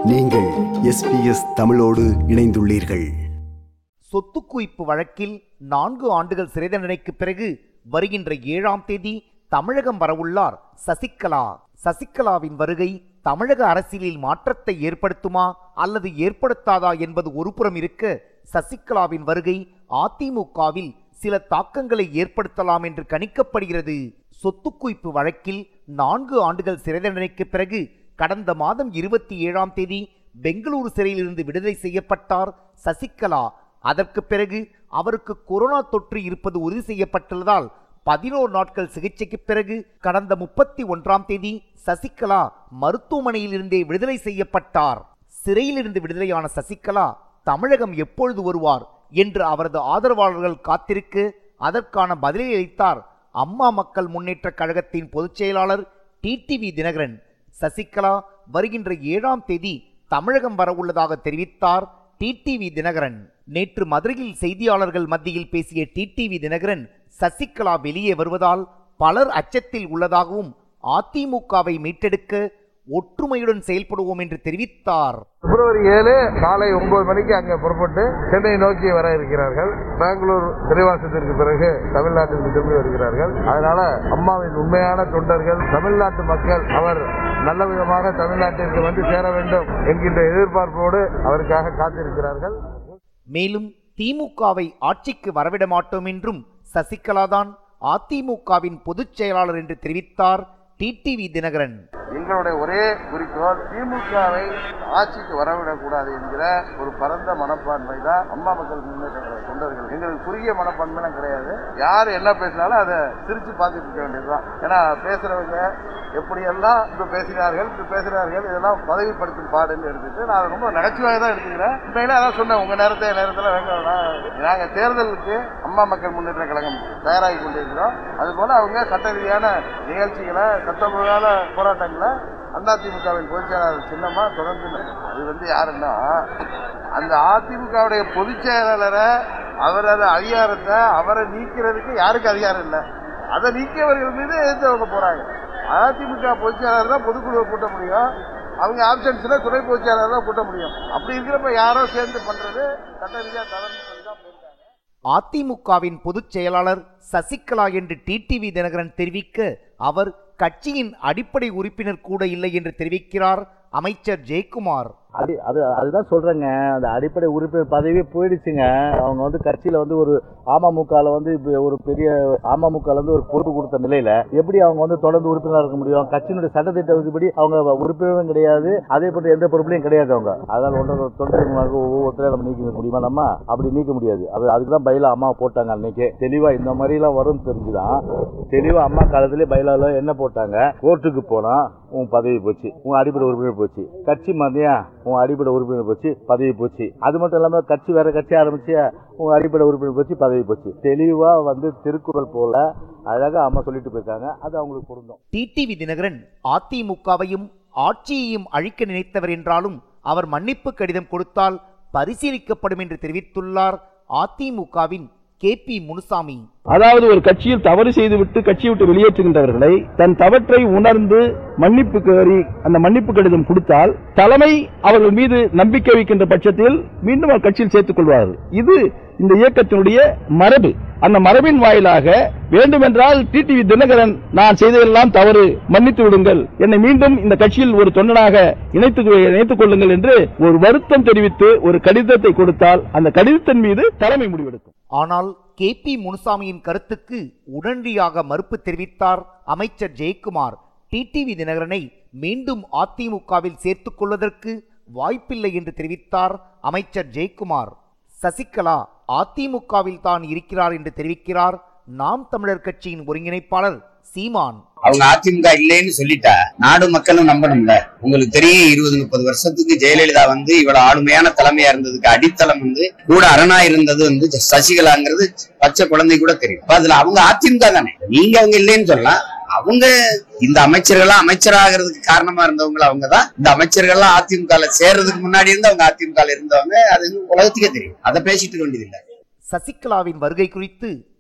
நீங்கள் எஸ்பிஎஸ் தமிழோடு இணைந்துள்ளீர்கள் சொத்து குவிப்பு வழக்கில் நான்கு ஆண்டுகள் சிறை தண்டனைக்கு பிறகு வருகின்ற ஏழாம் தேதி தமிழகம் வரவுள்ளார் சசிகலா சசிகலாவின் வருகை தமிழக அரசியலில் மாற்றத்தை ஏற்படுத்துமா அல்லது ஏற்படுத்தாதா என்பது ஒருபுறம் இருக்க சசிகலாவின் வருகை அதிமுகவில் சில தாக்கங்களை ஏற்படுத்தலாம் என்று கணிக்கப்படுகிறது சொத்து குவிப்பு வழக்கில் நான்கு ஆண்டுகள் சிறை தண்டனைக்கு பிறகு கடந்த மாதம் இருபத்தி ஏழாம் தேதி பெங்களூரு சிறையிலிருந்து விடுதலை செய்யப்பட்டார் சசிகலா அதற்கு பிறகு அவருக்கு கொரோனா தொற்று இருப்பது உறுதி செய்யப்பட்டுள்ளதால் பதினோரு நாட்கள் சிகிச்சைக்கு பிறகு கடந்த முப்பத்தி ஒன்றாம் தேதி சசிகலா மருத்துவமனையில் இருந்தே விடுதலை செய்யப்பட்டார் சிறையிலிருந்து விடுதலையான சசிகலா தமிழகம் எப்பொழுது வருவார் என்று அவரது ஆதரவாளர்கள் காத்திருக்கு அதற்கான பதிலை அளித்தார் அம்மா மக்கள் முன்னேற்ற கழகத்தின் பொதுச் செயலாளர் டிடிவி தினகரன் சசிகலா வருகின்ற ஏழாம் தேதி தமிழகம் வரவுள்ளதாக தெரிவித்தார் டிடிவி தினகரன் நேற்று மதுரையில் செய்தியாளர்கள் மத்தியில் பேசிய டிடிவி தினகரன் சசிகலா வெளியே வருவதால் பலர் அச்சத்தில் உள்ளதாகவும் அதிமுகவை மீட்டெடுக்க ஒற்றுமையுடன் செயல்படுவோம் என்று தெரிவித்தார் பிப்ரவரி ஏழு காலை ஒன்பது மணிக்கு அங்கே புறப்பட்டு சென்னை நோக்கி வர இருக்கிறார்கள் பெங்களூர் சிறைவாசத்திற்கு பிறகு தமிழ்நாட்டிற்கு திரும்பி வருகிறார்கள் அதனால அம்மாவின் உண்மையான தொண்டர்கள் தமிழ்நாட்டு மக்கள் அவர் நல்ல விதமாக தமிழ்நாட்டிற்கு வந்து சேர வேண்டும் என்கின்ற எதிர்பார்ப்போடு அவருக்காக காத்திருக்கிறார்கள் மேலும் திமுகவை ஆட்சிக்கு வரவிட மாட்டோம் என்றும் சசிகலாதான் அதிமுகவின் பொதுச் செயலாளர் என்று தெரிவித்தார் டிடிவி தினகரன் எங்களுடைய ஒரே குறிக்கோள் திமுகவை ஆட்சிக்கு வரவிடக்கூடாது என்கிற ஒரு பரந்த மனப்பான்மை தான் அம்மா மக்கள் முன்னேற்ற கழக தொண்டர்கள் எங்களுக்கு குறுகிய மனப்பான்மைலாம் கிடையாது யார் என்ன பேசினாலும் அதை சிரிச்சு பார்த்துட்டு இருக்க வேண்டியதுதான் ஏன்னா பேசுறவங்க எப்படியெல்லாம் இப்ப பேசினார்கள் இப்ப பேசுகிறார்கள் இதெல்லாம் பதவிப்படுத்தும் பாடுன்னு எடுத்துட்டு நான் அதை ரொம்ப நகைச்சுவாக தான் எடுத்துக்கிறேன் உண்மையில அதான் சொன்னேன் உங்க நேரத்தை என் நேரத்தில் வேங்க வேணாம் நாங்கள் தேர்தலுக்கு அம்மா மக்கள் முன்னேற்ற கழகம் தயாராகி கொண்டிருக்கிறோம் அதுபோல அவங்க சட்ட ரீதியான நிகழ்ச்சிகளை சட்டமுறையான போராட்டங்களை அதிமுகவின் பொதுச் செயலாளர் சின்னமா தொடர்ந்து அது வந்து யாருன்னா அந்த அதிமுகவுடைய பொதுச் செயலாளரை அவரது அதிகாரத்தை அவரை நீக்கிறதுக்கு யாருக்கு அதிகாரம் இல்லை அதை நீக்கியவர்கள் மீது எதிர்த்து அவங்க போறாங்க அதிமுக பொதுச் செயலாளர் தான் பொதுக்குழுவை கூட்ட முடியும் அவங்க ஆப்ஷன்ஸ்ல துணை பொதுச் செயலாளர் தான் கூட்ட முடியும் அப்படி இருக்கிறப்ப யாரோ சேர்ந்து பண்றது சட்ட ரீதியாக தவறுன்னு சொல்லி தான் போயிருக்காங்க அதிமுகவின் பொதுச் செயலாளர் சசிகலா என்று டிடிவி தினகரன் தெரிவிக்க அவர் கட்சியின் அடிப்படை உறுப்பினர் கூட இல்லை என்று தெரிவிக்கிறார் அமைச்சர் ஜெயக்குமார் அது அது அதுதான் சொல்றேங்க அந்த அடிப்படை உறுப்பினர் பதவி போயிடுச்சுங்க அவங்க வந்து கட்சியில வந்து ஒரு அமமுகல வந்து இப்ப ஒரு பெரிய அமமுகல வந்து ஒரு பொறுப்பு கொடுத்த நிலையில எப்படி அவங்க வந்து தொடர்ந்து உறுப்பினராக இருக்க முடியும் கட்சியினுடைய சட்டத்திட்ட விதிப்படி அவங்க உறுப்பினரும் கிடையாது அதே போன்ற எந்த பொறுப்புலையும் கிடையாது அவங்க அதனால ஒன்றரை தொண்டர்கள் ஒவ்வொருத்தரையும் நம்ம நீக்க முடியுமா நம்ம அப்படி நீக்க முடியாது அது அதுக்கு தான் பயில அம்மா போட்டாங்க அன்னைக்கு தெளிவா இந்த மாதிரி எல்லாம் வரும்னு தெரிஞ்சுதான் தெளிவா அம்மா காலத்திலே பயிலால என்ன போட்டாங்க கோர்ட்டுக்கு போனா உன் பதவி போச்சு உன் அடிப்படை உறுப்பினர் போச்சு கட்சி மதியா உன் அடிப்படை உறுப்பினர் போச்சு பதவி போச்சு அது மட்டும் இல்லாம கட்சி வேற கட்சி ஆரம்பிச்சு உன் அடிப்படை உறுப்பினர் போச்சு பதவி போச்சு தெளிவா வந்து திருக்குறள் போல அழகா அம்மா சொல்லிட்டு போயிருக்காங்க அது அவங்களுக்கு பொருந்தும் டிடிவி தினகரன் அதிமுகவையும் ஆட்சியையும் அழிக்க நினைத்தவர் என்றாலும் அவர் மன்னிப்பு கடிதம் கொடுத்தால் பரிசீலிக்கப்படும் என்று தெரிவித்துள்ளார் அதிமுகவின் கே பி முனுசாமி அதாவது ஒரு கட்சியில் தவறு செய்துவிட்டு கட்சியை விட்டு வெளியேற்றுகின்றவர்களை தன் தவற்றை உணர்ந்து மன்னிப்பு கோரி அந்த மன்னிப்பு கடிதம் கொடுத்தால் தலைமை அவர்கள் மீது நம்பிக்கை வைக்கின்ற பட்சத்தில் மீண்டும் அவர் கட்சியில் சேர்த்துக் கொள்வார்கள் இது இந்த இயக்கத்தினுடைய மரபு அந்த மரபின் வாயிலாக வேண்டுமென்றால் டிடிவி தினகரன் நான் செய்ததெல்லாம் தவறு மன்னித்து விடுங்கள் என்னை மீண்டும் இந்த கட்சியில் ஒரு தொண்டனாக இணைத்துக் இணைத்துக் கொள்ளுங்கள் என்று ஒரு வருத்தம் தெரிவித்து ஒரு கடிதத்தை கொடுத்தால் அந்த கடிதத்தின் மீது தலைமை முடிவெடுக்கும் ஆனால் கே பி முனுசாமியின் கருத்துக்கு உடனடியாக மறுப்பு தெரிவித்தார் அமைச்சர் ஜெயக்குமார் டிடிவி தினகரனை மீண்டும் அதிமுகவில் சேர்த்துக் கொள்வதற்கு வாய்ப்பில்லை என்று தெரிவித்தார் அமைச்சர் ஜெயக்குமார் சசிகலா அதிமுகவில் தான் இருக்கிறார் என்று தெரிவிக்கிறார் நாம் தமிழர் கட்சியின் ஒருங்கிணைப்பாளர் சீமான் அவங்க அதிமுக இல்லைன்னு சொல்லிட்டா நாடு மக்களும் நம்பணும்ல உங்களுக்கு தெரியும் இருபது முப்பது வருஷத்துக்கு ஜெயலலிதா வந்து இவ்வளவு ஆளுமையான தலைமையா இருந்ததுக்கு அடித்தளம் வந்து கூட அரணா இருந்தது வந்து சசிகலாங்கிறது பச்சை குழந்தை கூட தெரியும் அப்ப அதுல அவங்க அதிமுக தானே நீங்க அவங்க இல்லைன்னு சொல்லலாம் அவங்க இந்த அமைச்சர்கள்லாம் அமைச்சராகிறதுக்கு காரணமா இருந்தவங்க அவங்க தான் இந்த அமைச்சர்கள்லாம் அதிமுக சேர்றதுக்கு முன்னாடி இருந்து அவங்க அதிமுக இருந்தவங்க அது உலகத்துக்கே தெரியும் அதை பேசிட்டு வேண்டியதில்லை சசிகலாவின் வருகை குறித்து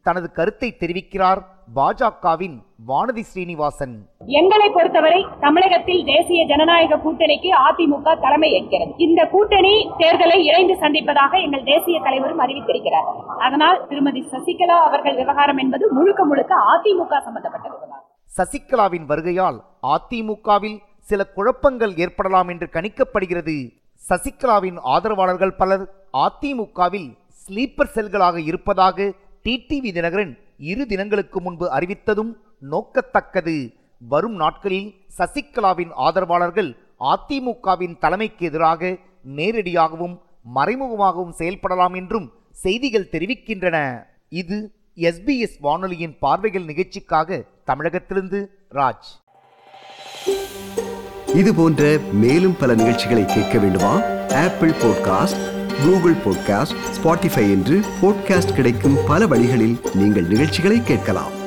தனது கருத்தை தெரிவிக்கிறார் பாஜகவின் வானதி ஸ்ரீனிவாசன் எங்களை பொறுத்தவரை தமிழகத்தில் தேசிய ஜனநாயக கூட்டணிக்கு அதிமுக தலைமை ஏற்கிறது இந்த கூட்டணி தேர்தலை இணைந்து சந்திப்பதாக எங்கள் தேசிய தலைவரும் அறிவித்திருக்கிறார் அதனால் திருமதி சசிகலா அவர்கள் விவகாரம் என்பது முழுக்க முழுக்க அதிமுக சம்பந்தப்பட்ட விவகாரம் சசிகலாவின் வருகையால் அதிமுகவில் சில குழப்பங்கள் ஏற்படலாம் என்று கணிக்கப்படுகிறது சசிகலாவின் ஆதரவாளர்கள் பலர் அதிமுகவில் ஸ்லீப்பர் செல்களாக இருப்பதாக டிடிவி தினகரன் இரு தினங்களுக்கு முன்பு அறிவித்ததும் நோக்கத்தக்கது வரும் நாட்களில் சசிகலாவின் ஆதரவாளர்கள் அதிமுகவின் தலைமைக்கு எதிராக நேரடியாகவும் மறைமுகமாகவும் செயல்படலாம் என்றும் செய்திகள் தெரிவிக்கின்றன இது எஸ்பிஎஸ் வானொலியின் பார்வைகள் நிகழ்ச்சிக்காக தமிழகத்திலிருந்து ராஜ் இது போன்ற மேலும் பல நிகழ்ச்சிகளை கேட்க வேண்டுமா Apple podcast Google podcast Spotify என்று பாட்காஸ்ட் கிடைக்கும் பல வழிகளில் நீங்கள் நிகழ்ச்சிகளை கேட்கலாம்